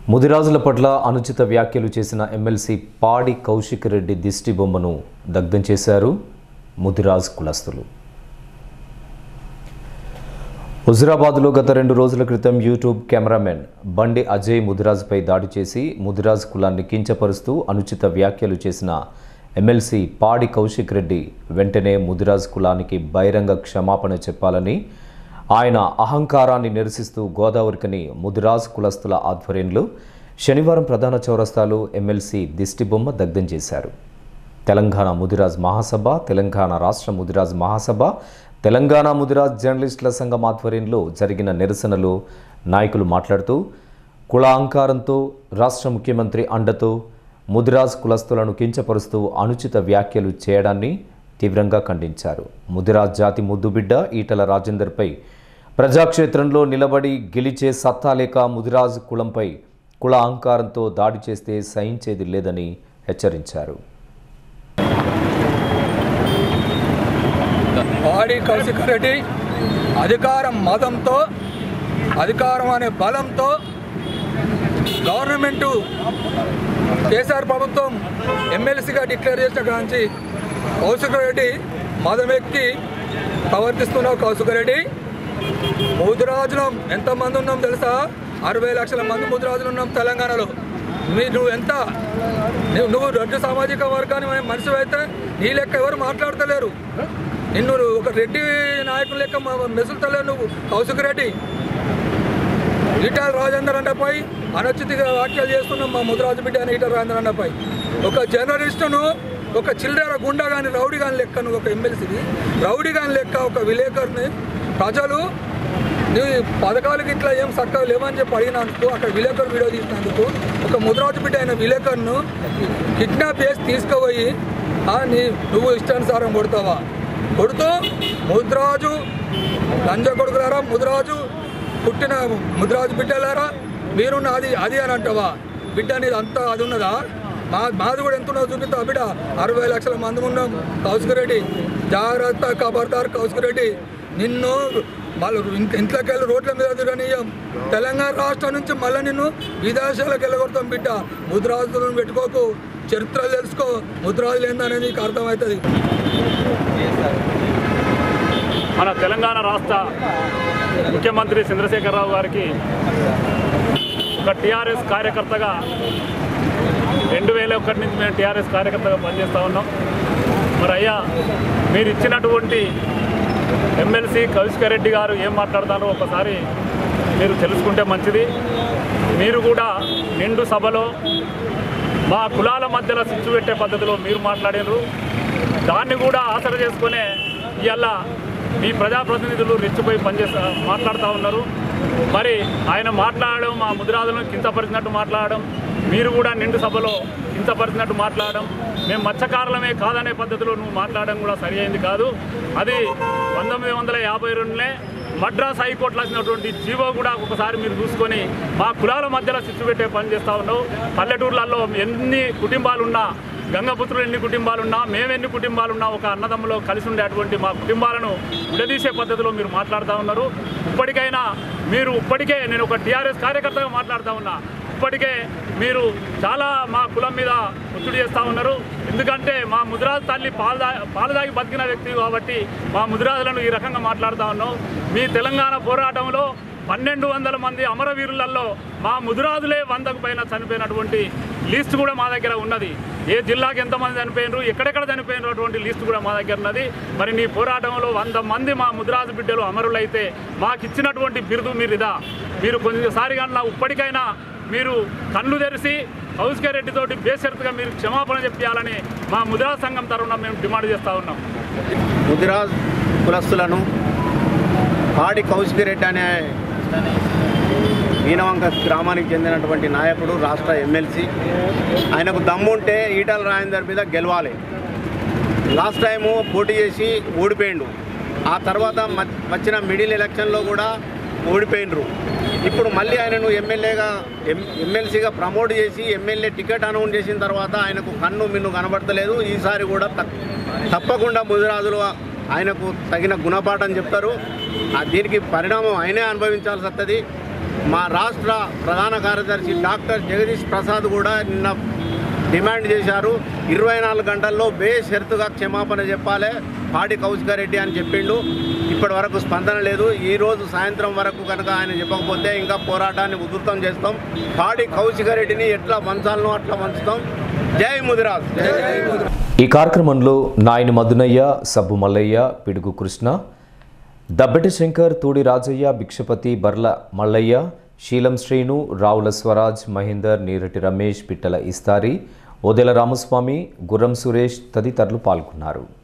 ముదిరాజుల పట్ల అనుచిత వ్యాఖ్యలు చేసిన ఎమ్మెల్సీ పాడి కౌశిక్ రెడ్డి దిష్టి బొమ్మను దగ్ధం చేశారు ముదిరాజ్ కులస్తులు హుజురాబాద్లో గత రెండు రోజుల క్రితం యూట్యూబ్ కెమెరామెన్ బండి అజయ్ ముదిరాజ్పై దాడి చేసి ముదిరాజ్ కులాన్ని కించపరుస్తూ అనుచిత వ్యాఖ్యలు చేసిన ఎమ్మెల్సీ పాడి కౌశిక్ రెడ్డి వెంటనే ముదిరాజ్ కులానికి బహిరంగ క్షమాపణ చెప్పాలని ఆయన అహంకారాన్ని నిరసిస్తూ గోదావరికని ముదిరాజ్ కులస్తుల ఆధ్వర్యంలో శనివారం ప్రధాన చౌరస్తాలో ఎమ్మెల్సీ దిష్టిబొమ్మ దగ్ధం చేశారు తెలంగాణ ముదిరాజ్ మహాసభ తెలంగాణ రాష్ట్ర ముదిరాజ్ మహాసభ తెలంగాణ ముదిరాజ్ జర్నలిస్టుల సంఘం ఆధ్వర్యంలో జరిగిన నిరసనలో నాయకులు మాట్లాడుతూ కుల అహంకారంతో రాష్ట్ర ముఖ్యమంత్రి అండతో ముదిరాజ్ కులస్తులను కించపరుస్తూ అనుచిత వ్యాఖ్యలు చేయడాన్ని తీవ్రంగా ఖండించారు ముదిరాజ్ జాతి ముద్దుబిడ్డ ఈటల రాజేందర్పై ప్రజాక్షేత్రంలో నిలబడి గెలిచే సత్తా లేక ముదిరాజ్ కులంపై కుల అహంకారంతో దాడి చేస్తే సహించేది లేదని హెచ్చరించారు పాడి కౌశిక్ రెడ్డి అధికారం మదంతో అధికారం అనే బలంతో గవర్నమెంటు కేసీఆర్ ప్రభుత్వం ఎమ్మెల్సీగా డిక్లేర్ చేసిన కాంచి కౌశిక్ రెడ్డి మదమెక్కి ప్రవర్తిస్తున్నావు కౌశిక్ రెడ్డి ముదిరాజులం ఎంతమంది ఉన్నాం తెలుసా అరవై లక్షల మంది ముదిరాజులు ఉన్నాం తెలంగాణలో మీ నువ్వు ఎంత నువ్వు నువ్వు రెడ్డి సామాజిక వర్గాన్ని మనిషి అయితే నీ లెక్క ఎవరు మాట్లాడతలేరు నిన్ను ఒక రెడ్డి నాయకుల లెక్క మ- మెసులుతలేవు నువ్వు కౌశిక్ రెడ్డి ఈటల రాజేందర్ అన్నపై అనుచితిగా వ్యాఖ్యలు చేస్తున్నాం మా ముదిరాజు బిడ్డ అని ఈటల రాజేందర్ అన్నపై ఒక జర్నలిస్టును ఒక చిల్లర గుండా కానీ రౌడీ కానీ లెక్క నువ్వు ఒక ఎమ్మెల్సీని రౌడీ కానీ లెక్క ఒక విలేకరుని ప్రజలు నీ పథకాలకి ఇట్లా ఏం చక్కగా లేవని చెప్పి అడిగినందుకు అక్కడ విలేకరు వీడియో తీసినందుకు ఒక ముద్రాజు బిడ్డ అయిన విలేకరును కిడ్నాప్ చేసి తీసుకుపోయి ఆ, నీ నువ్వు ఇష్టానుసారం కొడతావా కొడుతూ ముద్రాజు లంజ కొడుకులారా ముద్రాజు పుట్టిన ముద్రాజు బిడ్డలారా మీరు నాది అది అని అంటావా బిడ్డ నీది అంతా అది ఉన్నదా మా మాది కూడా ఎంత ఉన్నదో చూపిస్తా బిడ్డ అరవై లక్షల మంది ఉన్నాం కౌశిక్ రెడ్డి జాగ్రత్త ఖబర్దార్ కౌశిక్ రెడ్డి నిన్ను వాళ్ళు ఇంట్- ఇంట్లోకి వెళ్ళి రోడ్ల మీద తిరగనీయం తెలంగాణ రాష్ట్రం నుంచి మళ్ళీ నిన్ను విదేశాలకు వెళ్ళగొడతాం బిడ్డ ముద్రాజులను పెట్టుకోకు చరిత్రలు తెలుసుకో ముద్రాజులు ఏందనేది నీకు అర్థమవుతుంది మన తెలంగాణ రాష్ట్ర ముఖ్యమంత్రి చంద్రశేఖరరావు గారికి ఒక టీఆర్ఎస్ కార్యకర్తగా రెండు వేల ఒకటి నుంచి మేము టీఆర్ఎస్ కార్యకర్తగా పనిచేస్తూ ఉన్నాం మరి అయ్యా మీరు ఇచ్చినటువంటి ఎమ్మెల్సీ కౌశిక రెడ్డి గారు ఏం మాట్లాడతారో ఒకసారి మీరు తెలుసుకుంటే మంచిది మీరు కూడా నిండు సభలో మా కులాల మధ్యలో చిచ్చు పెట్టే పద్ధతిలో మీరు మాట్లాడారు దాన్ని కూడా ఆసర చేసుకునే ఇవాళ మీ ప్రజాప్రతినిధులు రెచ్చిపోయి పనిచేస్తా మాట్లాడుతూ ఉన్నారు మరి ఆయన మాట్లాడడం మా ముదిరాజులను కించపరిచినట్టు మాట్లాడడం మీరు కూడా నిండు సభలో కించపరిచినట్టు మాట్లాడడం మేము మత్స్యకారులమే కాదనే పద్ధతిలో నువ్వు మాట్లాడడం కూడా సరి అయింది కాదు అది పంతొమ్మిది వందల యాభై రెండునే మద్రాస్ హైకోర్టులో వచ్చినటువంటి జీవో కూడా ఒకసారి మీరు చూసుకొని మా కులాల మధ్యలో చిచ్చు పెట్టే పని చేస్తూ ఉన్నావు పల్లెటూర్లలో ఎన్ని కుటుంబాలున్నా గంగపుత్రులు ఎన్ని కుటుంబాలున్నా మేమెన్ని కుటుంబాలున్నా ఒక అన్నదమ్ములో కలిసి ఉండేటువంటి మా కుటుంబాలను విడదీసే పద్ధతిలో మీరు మాట్లాడుతూ ఉన్నారు ఇప్పటికైనా మీరు ఇప్పటికే నేను ఒక టీఆర్ఎస్ కార్యకర్తగా మాట్లాడుతూ ఉన్నా ఇప్పటికే మీరు చాలా మా కులం మీద ఒత్తిడి చేస్తూ ఉన్నారు ఎందుకంటే మా ముదిరాజు తల్లి పాలు దా పాలు దాగి బతికిన వ్యక్తి కాబట్టి మా ముదిరాజులను ఈ రకంగా మాట్లాడుతూ ఉన్నాం మీ తెలంగాణ పోరాటంలో పన్నెండు వందల మంది అమరవీరులలో మా ముదిరాజులే వందకు పైన చనిపోయినటువంటి లిస్ట్ కూడా మా దగ్గర ఉన్నది ఏ జిల్లాకి ఎంతమంది చనిపోయినారు ఎక్కడెక్కడ చనిపోయినటువంటి లిస్ట్ కూడా మా దగ్గర ఉన్నది మరి నీ పోరాటంలో వంద మంది మా ముదిరాజు బిడ్డలు అమరులైతే మాకు ఇచ్చినటువంటి బిరుదు మీరు ఇదా మీరు కొంచెంసారిగా ఇప్పటికైనా మీరు కళ్ళు తెరిచి కౌశిక రెడ్డితోటి బేషరతుగా మీరు క్షమాపణ చెప్పాలని మా ముదిరాజ్ సంఘం తరఫున మేము డిమాండ్ చేస్తూ ఉన్నాం ముదిరాజ్ కులస్తులను పాడి కౌశికిరెడ్డి అనే ఈనవంక గ్రామానికి చెందినటువంటి నాయకుడు రాష్ట్ర ఎమ్మెల్సీ ఆయనకు దమ్ముంటే ఈటల రాజేందర్ మీద గెలవాలి లాస్ట్ టైము పోటీ చేసి ఓడిపోయిండు ఆ తర్వాత మ- వచ్చిన మిడిల్ ఎలక్షన్లో కూడా ఓడిపోయినరు ఇప్పుడు మళ్ళీ ఆయనను ఎమ్మెల్యేగా ఎం ఎమ్మెల్సీగా ప్రమోట్ చేసి ఎమ్మెల్యే టికెట్ అనౌన్స్ చేసిన తర్వాత ఆయనకు కన్ను మిన్ను కనబడతలేదు ఈసారి కూడా తక్- తప్పకుండా ముదిరాజులు ఆయనకు తగిన గుణపాఠం చెప్తారు ఆ దీనికి పరిణామం ఆయనే అనుభవించాల్సి వస్తుంది మా రాష్ట్ర ప్రధాన కార్యదర్శి డాక్టర్ జగదీష్ ప్రసాద్ కూడా నిన్న డిమాండ్ చేశారు ఇరవై నాలుగు గంటల్లో బేషరతుగా క్షమాపణ చెప్పాలి పాడి కౌశికారెడ్డి అని చెప్పిండు ఇప్పటి వరకు స్పందన లేదు ఈ రోజు సాయంత్రం వరకు కనుక ఆయన చెప్పకపోతే ఇంకా పోరాటాన్ని ఉధృతం చేస్తాం పాడి కౌశికారెడ్డిని ఎట్లా వంచాలనో అట్లా వంచుతాం జై ముదిరాజ్ ఈ కార్యక్రమంలో నాయని మధునయ్య సబ్బు మల్లయ్య పిడుగు కృష్ణ దబ్బెటి శంకర్ తూడి రాజయ్య భిక్షపతి బర్ల మల్లయ్య శీలం శ్రీను రావుల స్వరాజ్ మహేందర్ నీరటి రమేష్ పిట్టల ఇస్తారి ఓదెల రామస్వామి గుర్రం సురేష్ తదితరులు పాల్గొన్నారు